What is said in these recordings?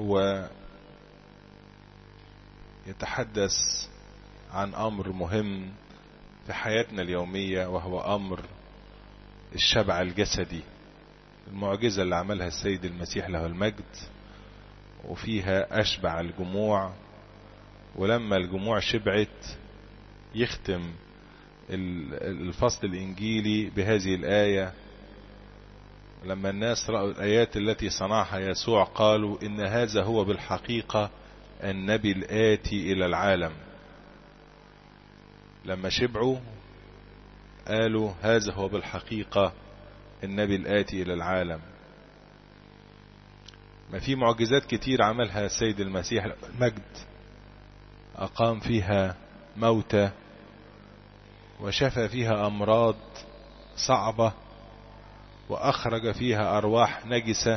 هو يتحدث عن أمر مهم في حياتنا اليومية وهو أمر الشبع الجسدي المعجزة اللي عملها السيد المسيح له المجد وفيها أشبع الجموع ولما الجموع شبعت يختم الفصل الإنجيلي بهذه الآية لما الناس رأوا الآيات التي صنعها يسوع قالوا إن هذا هو بالحقيقة النبي الآتي إلى العالم لما شبعوا قالوا هذا هو بالحقيقة النبي الآتي إلى العالم ما في معجزات كتير عملها السيد المسيح المجد أقام فيها موتى وشفى فيها أمراض صعبة وأخرج فيها أرواح نجسة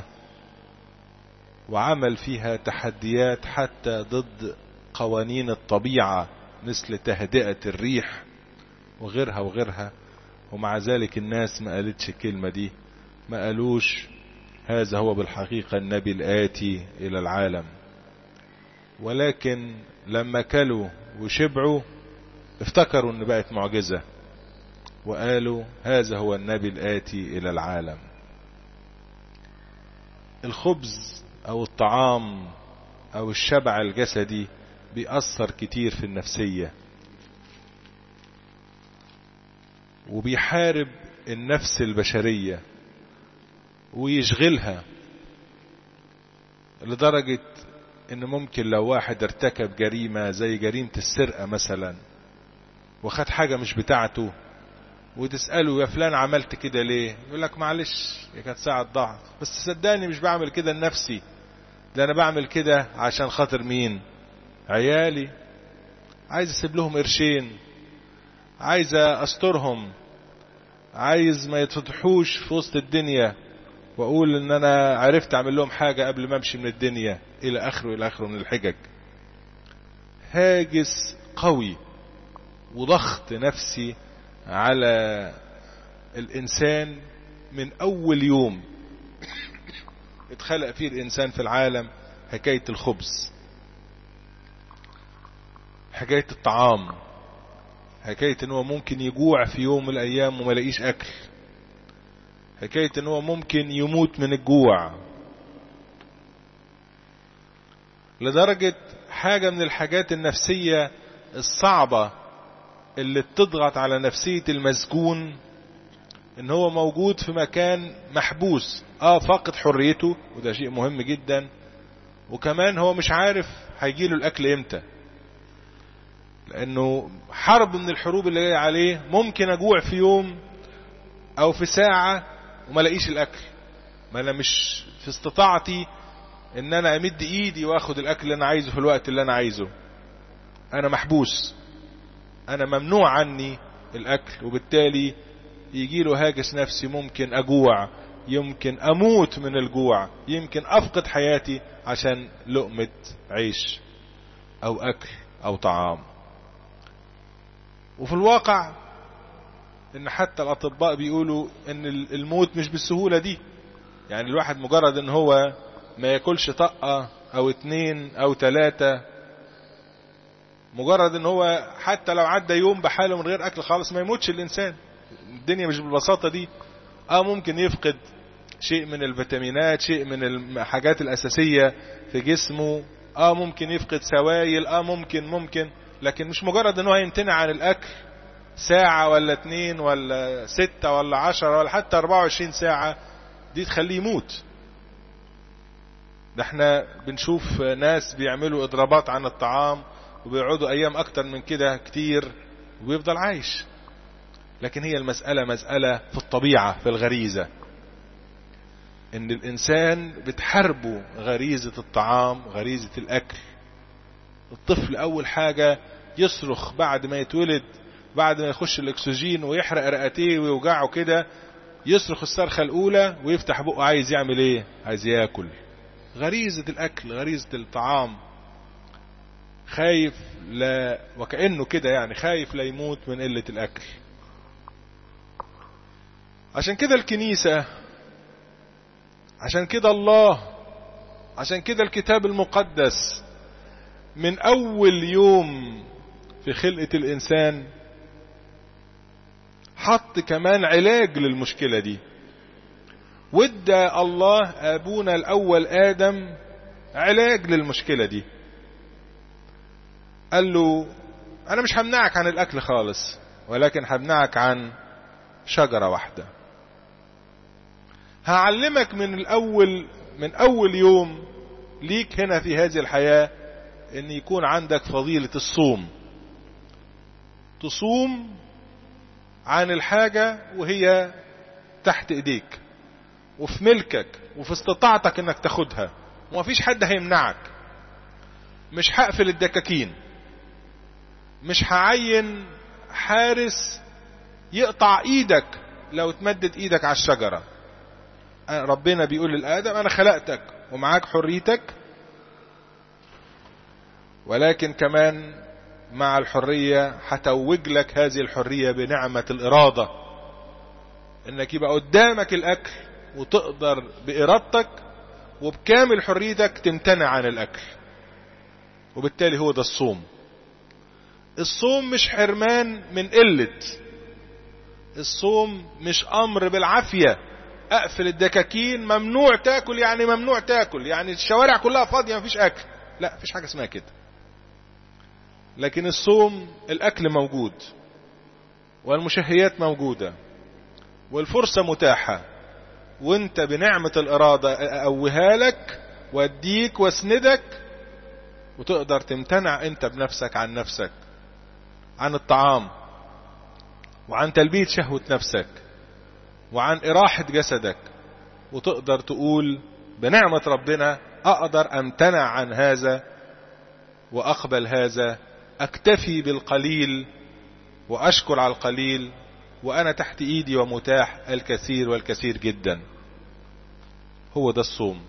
وعمل فيها تحديات حتى ضد قوانين الطبيعة مثل تهدئة الريح وغيرها وغيرها ومع ذلك الناس ما قالتش الكلمة دي ما قالوش هذا هو بالحقيقة النبي الآتي إلى العالم ولكن لما كلوا وشبعوا افتكروا ان بقت معجزة وقالوا هذا هو النبي الآتي إلى العالم الخبز أو الطعام أو الشبع الجسدي بيأثر كتير في النفسية وبيحارب النفس البشرية ويشغلها لدرجة ان ممكن لو واحد ارتكب جريمة زي جريمة السرقة مثلا وخد حاجة مش بتاعته وتسأله يا فلان عملت كده ليه يقول لك معلش هي كانت ساعة ضعف بس صدقني مش بعمل كده لنفسي ده انا بعمل كده عشان خاطر مين عيالي عايز اسيب لهم قرشين عايز استرهم عايز ما يتفتحوش في وسط الدنيا واقول ان انا عرفت اعمل لهم حاجة قبل ما امشي من الدنيا الى اخره الى اخره من الحجج هاجس قوي وضغط نفسي على الانسان من اول يوم اتخلق فيه الانسان في العالم حكاية الخبز حكاية الطعام حكاية ان هو ممكن يجوع في يوم من الايام وما لاقيش اكل حكاية ان هو ممكن يموت من الجوع لدرجة حاجة من الحاجات النفسية الصعبة اللي بتضغط على نفسية المسجون ان هو موجود في مكان محبوس اه فاقد حريته وده شيء مهم جدا وكمان هو مش عارف هيجيله الاكل امتى لانه حرب من الحروب اللي جايه عليه ممكن اجوع في يوم او في ساعة وما لاقيش الاكل ما انا مش في استطاعتي ان انا امد ايدي واخد الاكل اللي انا عايزه في الوقت اللي انا عايزه انا محبوس انا ممنوع عني الاكل وبالتالي يجي له هاجس نفسي ممكن اجوع يمكن اموت من الجوع يمكن افقد حياتي عشان لقمة عيش او اكل او طعام وفي الواقع ان حتى الاطباء بيقولوا ان الموت مش بالسهولة دي يعني الواحد مجرد ان هو ما ياكلش طقة او اتنين او تلاتة مجرد ان هو حتى لو عدى يوم بحاله من غير اكل خالص ما يموتش الانسان الدنيا مش بالبساطة دي اه ممكن يفقد شيء من الفيتامينات شيء من الحاجات الاساسية في جسمه اه ممكن يفقد سوائل اه ممكن ممكن لكن مش مجرد ان هو يمتنع عن الاكل ساعة ولا اتنين ولا ستة ولا عشرة ولا حتى اربعة وعشرين ساعة دي تخليه يموت ده احنا بنشوف ناس بيعملوا اضرابات عن الطعام وبيقعدوا ايام اكتر من كده كتير وبيفضل عايش لكن هي المسألة مسألة في الطبيعة في الغريزة ان الانسان بتحاربه غريزة الطعام غريزة الاكل الطفل اول حاجة يصرخ بعد ما يتولد بعد ما يخش الاكسجين ويحرق رئتيه ويوجعه كده يصرخ الصرخة الاولى ويفتح بقه عايز يعمل ايه عايز ياكل غريزة الاكل غريزة الطعام خايف لا وكأنه كده يعني خايف لا يموت من قلة الاكل عشان كده الكنيسة عشان كده الله عشان كده الكتاب المقدس من اول يوم في خلقة الانسان حط كمان علاج للمشكلة دي وادى الله ابونا الاول ادم علاج للمشكلة دي قال له انا مش همنعك عن الاكل خالص ولكن همنعك عن شجرة واحدة هعلمك من الاول من اول يوم ليك هنا في هذه الحياة ان يكون عندك فضيلة الصوم تصوم عن الحاجة وهي تحت ايديك وفي ملكك وفي استطاعتك انك تاخدها ومفيش حد هيمنعك مش هقفل الدكاكين مش هعين حارس يقطع ايدك لو تمدد ايدك على الشجرة ربنا بيقول للآدم انا خلقتك ومعاك حريتك ولكن كمان مع الحرية هتوج لك هذه الحرية بنعمة الإرادة انك يبقى قدامك الأكل وتقدر بإرادتك وبكامل حريتك تمتنع عن الأكل وبالتالي هو ده الصوم الصوم مش حرمان من قلة الصوم مش أمر بالعافية أقفل الدكاكين ممنوع تاكل يعني ممنوع تاكل يعني الشوارع كلها فاضية مفيش أكل لا مفيش حاجة اسمها كده لكن الصوم الأكل موجود والمشهيات موجودة والفرصة متاحة وانت بنعمة الإرادة أقويها لك واديك واسندك وتقدر تمتنع انت بنفسك عن نفسك عن الطعام وعن تلبية شهوة نفسك وعن إراحة جسدك وتقدر تقول بنعمة ربنا أقدر أمتنع عن هذا وأقبل هذا أكتفي بالقليل وأشكر على القليل وأنا تحت إيدي ومتاح الكثير والكثير جدا هو ده الصوم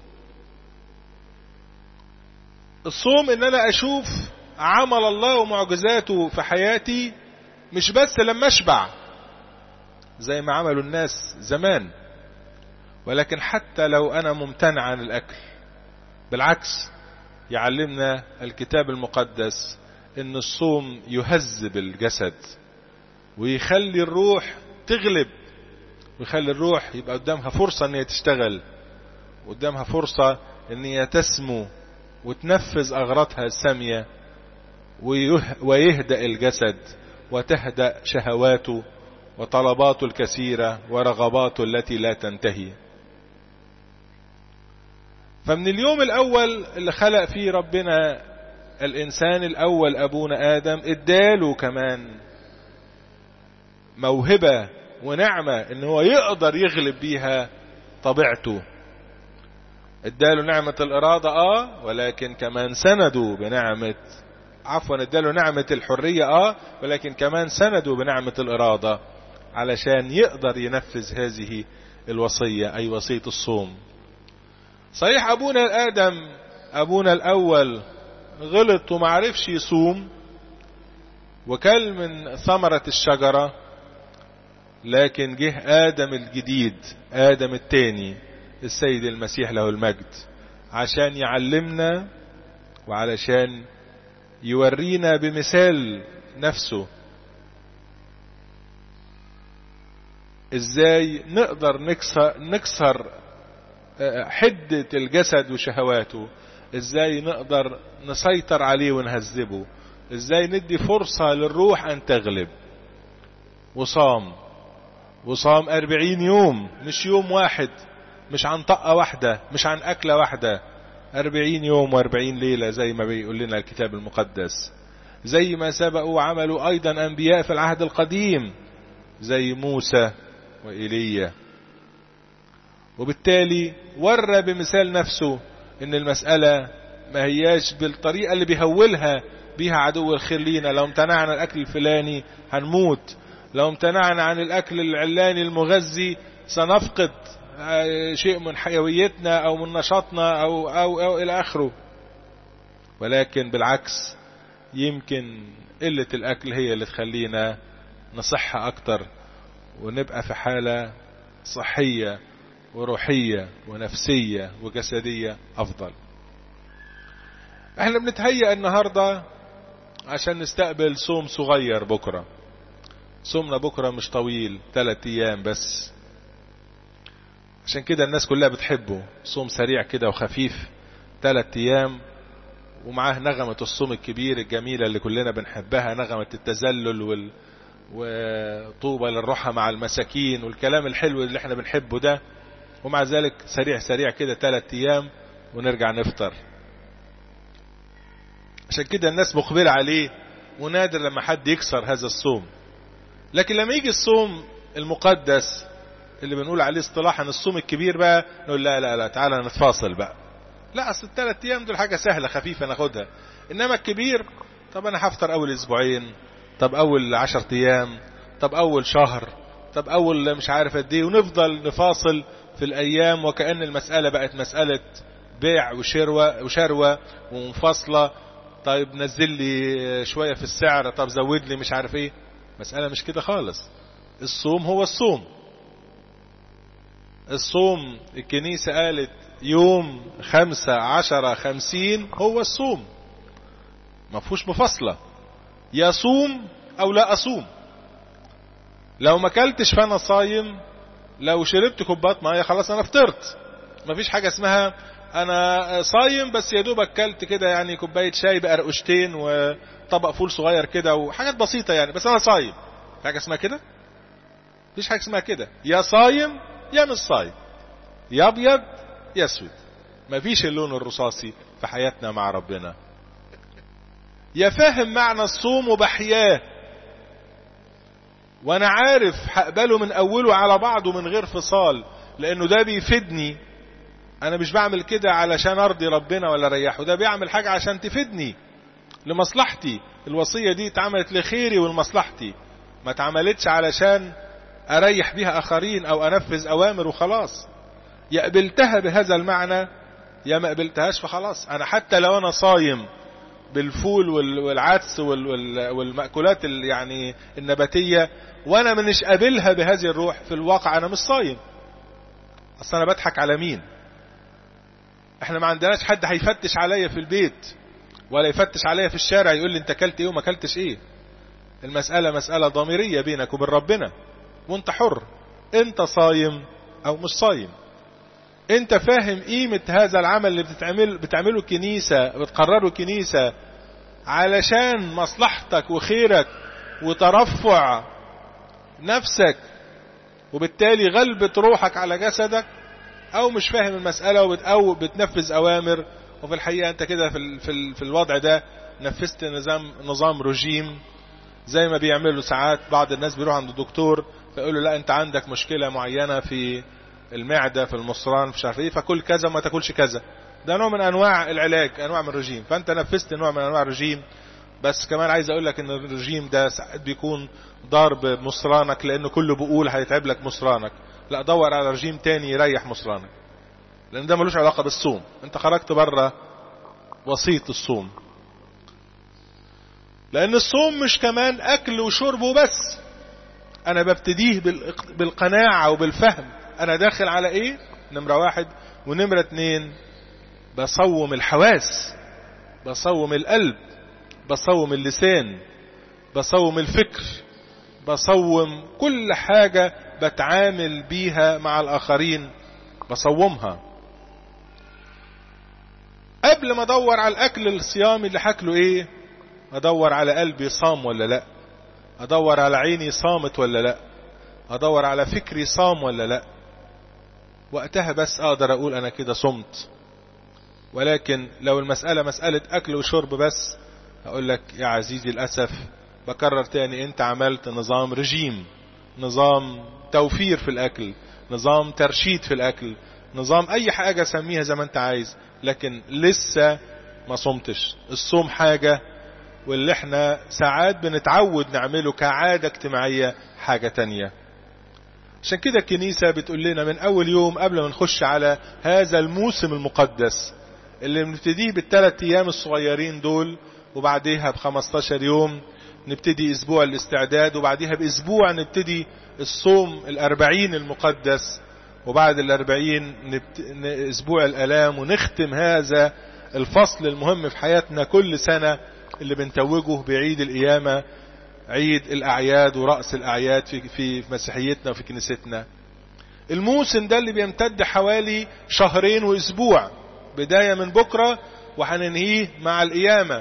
الصوم ان انا اشوف عمل الله ومعجزاته في حياتي مش بس لما اشبع زي ما عملوا الناس زمان ولكن حتى لو انا ممتنع عن الاكل بالعكس يعلمنا الكتاب المقدس ان الصوم يهذب الجسد ويخلي الروح تغلب ويخلي الروح يبقى قدامها فرصة ان هي تشتغل قدامها فرصة ان هي تسمو وتنفذ أغراضها السامية ويهدأ الجسد وتهدأ شهواته وطلباته الكثيرة ورغباته التي لا تنتهي فمن اليوم الأول اللي خلق فيه ربنا الإنسان الأول أبونا آدم اداله كمان موهبة ونعمة ان هو يقدر يغلب بيها طبيعته اداله نعمة الإرادة اه ولكن كمان سندوا بنعمة عفوا اداله نعمة الحرية اه ولكن كمان سندوا بنعمة الإرادة علشان يقدر ينفذ هذه الوصية أي وصية الصوم صحيح أبونا الآدم أبونا الأول غلط ومعرفش يصوم وكل من ثمرة الشجرة لكن جه آدم الجديد آدم التاني السيد المسيح له المجد عشان يعلمنا وعلشان يورينا بمثال نفسه ازاي نقدر نكسر, نكسر حدة الجسد وشهواته ازاي نقدر نسيطر عليه ونهذبه ازاي ندي فرصة للروح ان تغلب وصام وصام أربعين يوم مش يوم واحد مش عن طقة واحدة مش عن أكلة واحدة أربعين يوم وأربعين ليلة زي ما بيقول لنا الكتاب المقدس زي ما سبقوا وعملوا أيضا أنبياء في العهد القديم زي موسى وإيليا وبالتالي ورى بمثال نفسه ان المسألة ما هياش بالطريقة اللي بيهولها بيها عدو الخير لينا لو امتنعنا الاكل الفلاني هنموت لو امتنعنا عن الاكل العلاني المغذي سنفقد شيء من حيويتنا او من نشاطنا او او او الى اخره ولكن بالعكس يمكن قلة الاكل هي اللي تخلينا نصح اكتر ونبقى في حالة صحية وروحية ونفسية وجسدية افضل احنا بنتهيأ النهاردة عشان نستقبل صوم صغير بكرة صومنا بكرة مش طويل ثلاث ايام بس عشان كده الناس كلها بتحبه صوم سريع كده وخفيف ثلاث ايام ومعاه نغمة الصوم الكبير الجميلة اللي كلنا بنحبها نغمة التذلل وال... وطوبى للروحة مع المساكين والكلام الحلو اللي احنا بنحبه ده ومع ذلك سريع سريع كده ثلاث ايام ونرجع نفطر عشان كده الناس مقبلة عليه ونادر لما حد يكسر هذا الصوم لكن لما يجي الصوم المقدس اللي بنقول عليه اصطلاحا الصوم الكبير بقى نقول لا لا لا تعالى نتفاصل بقى لا اصل الثلاث ايام دول حاجه سهله خفيفه ناخدها انما الكبير طب انا هفطر اول اسبوعين طب اول عشر ايام طب اول شهر طب اول مش عارف قد ايه ونفضل نفاصل في الايام وكأن المسألة بقت مسألة بيع وشروة وشروة ومفاصلة طيب نزل لي شوية في السعر طب زود لي مش عارف ايه مسألة مش كده خالص الصوم هو الصوم الصوم الكنيسة قالت يوم خمسة عشرة خمسين هو الصوم ما فيهوش مفاصلة يصوم او لا اصوم لو ما اكلتش فانا صايم لو شربت كوبات ميه خلاص انا فطرت مفيش حاجه اسمها انا صايم بس يا دوب اكلت كده يعني كوبايه شاي بقرقشتين وطبق فول صغير كده وحاجات بسيطه يعني بس انا صايم في حاجه اسمها كده مفيش حاجه اسمها كده يا صايم يا مش صايم يا ابيض يا اسود مفيش اللون الرصاصي في حياتنا مع ربنا يا فاهم معنى الصوم وبحياه وانا عارف هقبله من اوله على بعضه من غير فصال لانه ده بيفيدني انا مش بعمل كده علشان ارضي ربنا ولا اريحه ده بيعمل حاجة عشان تفيدني لمصلحتي الوصية دي اتعملت لخيري ولمصلحتي ما اتعملتش علشان اريح بيها اخرين او انفذ اوامر وخلاص يا قبلتها بهذا المعنى يا ما قبلتهاش فخلاص انا حتى لو انا صايم بالفول والعدس والمأكولات يعني النباتية وانا منش قابلها بهذه الروح في الواقع انا مش صايم اصل انا بضحك على مين احنا ما عندناش حد هيفتش عليا في البيت ولا يفتش عليا في الشارع يقول لي انت اكلت ايه وما اكلتش ايه المسألة مسألة ضميرية بينك وبين ربنا وانت حر انت صايم او مش صايم انت فاهم قيمة هذا العمل اللي بتتعمل بتعمله كنيسة بتقرره كنيسة علشان مصلحتك وخيرك وترفع نفسك وبالتالي غلبة روحك على جسدك او مش فاهم المسألة وبت أو بتنفذ اوامر وفي الحقيقة انت كده في, ال في, ال في الوضع ده نفذت نظام نظام رجيم زي ما بيعملوا ساعات بعض الناس بيروح عند الدكتور فيقولوا لا انت عندك مشكلة معينة في المعدة في المصران في عارف ايه فكل كذا وما تاكلش كذا ده نوع من انواع العلاج انواع من الرجيم فانت نفذت نوع من انواع الرجيم بس كمان عايز اقول لك ان الرجيم ده ساعات بيكون ضرب مصرانك لانه كله بيقول هيتعب لك مصرانك لا دور على رجيم تاني يريح مصرانك لان ده ملوش علاقة بالصوم انت خرجت بره وسيط الصوم لان الصوم مش كمان اكل وشرب وبس انا ببتديه بالقناعة وبالفهم انا داخل على ايه نمرة واحد ونمرة اتنين بصوم الحواس بصوم القلب بصوم اللسان بصوم الفكر بصوم كل حاجة بتعامل بيها مع الاخرين بصومها قبل ما ادور على الاكل الصيامي اللي هاكله ايه ادور على قلبي صام ولا لا ادور على عيني صامت ولا لا ادور على فكري صام ولا لا وقتها بس اقدر اقول انا كده صمت ولكن لو المسألة مسألة اكل وشرب بس هقول لك يا عزيزي للأسف بكرر تاني انت عملت نظام رجيم نظام توفير في الاكل نظام ترشيد في الاكل نظام اي حاجة سميها زي ما انت عايز لكن لسه ما صمتش الصوم حاجة واللي احنا ساعات بنتعود نعمله كعادة اجتماعية حاجة تانية عشان كده الكنيسة بتقول لنا من اول يوم قبل ما نخش على هذا الموسم المقدس اللي بنبتديه بالثلاث ايام الصغيرين دول وبعديها ب 15 يوم نبتدي اسبوع الاستعداد وبعديها باسبوع نبتدي الصوم الاربعين المقدس وبعد الاربعين نبت... اسبوع الالام ونختم هذا الفصل المهم في حياتنا كل سنة اللي بنتوجه بعيد القيامة عيد الأعياد ورأس الأعياد في, في مسيحيتنا وفي كنيستنا الموسم ده اللي بيمتد حوالي شهرين وأسبوع بداية من بكرة وهننهيه مع القيامة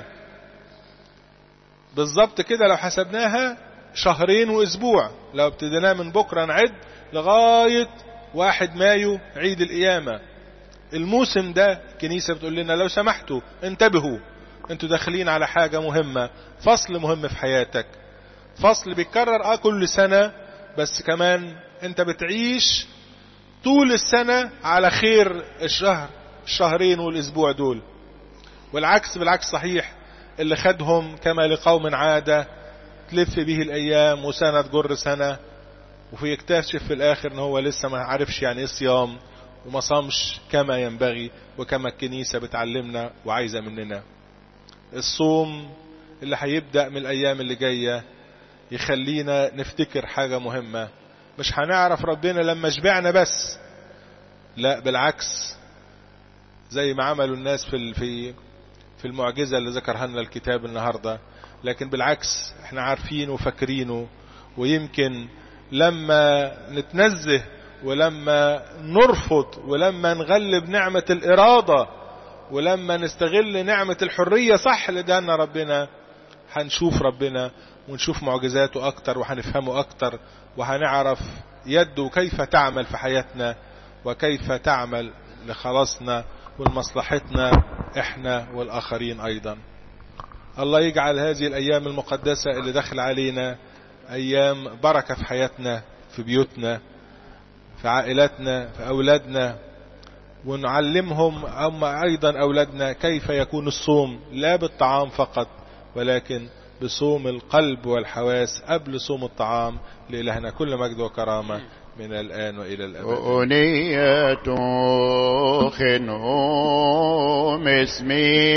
بالظبط كده لو حسبناها شهرين وأسبوع لو ابتديناه من بكرة نعد لغاية واحد مايو عيد القيامة الموسم ده الكنيسة بتقول لنا لو سمحتوا انتبهوا انتوا داخلين على حاجة مهمة فصل مهم في حياتك فصل بيتكرر اه كل سنة بس كمان انت بتعيش طول السنة على خير الشهر الشهرين والاسبوع دول والعكس بالعكس صحيح اللي خدهم كما لقوم عادة تلف به الايام وسنة تجر سنة وفي يكتشف في الاخر ان هو لسه ما عرفش يعني ايه صيام وما صامش كما ينبغي وكما الكنيسة بتعلمنا وعايزة مننا الصوم اللي هيبدأ من الايام اللي جاية يخلينا نفتكر حاجة مهمة مش هنعرف ربنا لما شبعنا بس لا بالعكس زي ما عملوا الناس في في في المعجزة اللي ذكرها لنا الكتاب النهاردة لكن بالعكس احنا عارفينه وفاكرينه ويمكن لما نتنزه ولما نرفض ولما نغلب نعمة الإرادة ولما نستغل نعمة الحرية صح اللي دانا ربنا هنشوف ربنا ونشوف معجزاته أكتر وهنفهمه أكتر وهنعرف يده كيف تعمل في حياتنا وكيف تعمل لخلاصنا ولمصلحتنا احنا والآخرين أيضا الله يجعل هذه الأيام المقدسة اللي دخل علينا أيام بركة في حياتنا في بيوتنا في عائلاتنا في أولادنا ونعلمهم هم أيضا أولادنا كيف يكون الصوم لا بالطعام فقط ولكن بصوم القلب والحواس قبل صوم الطعام لإلهنا كل مجد وكرامة من الآن وإلى الأبد أنية خنهم اسمي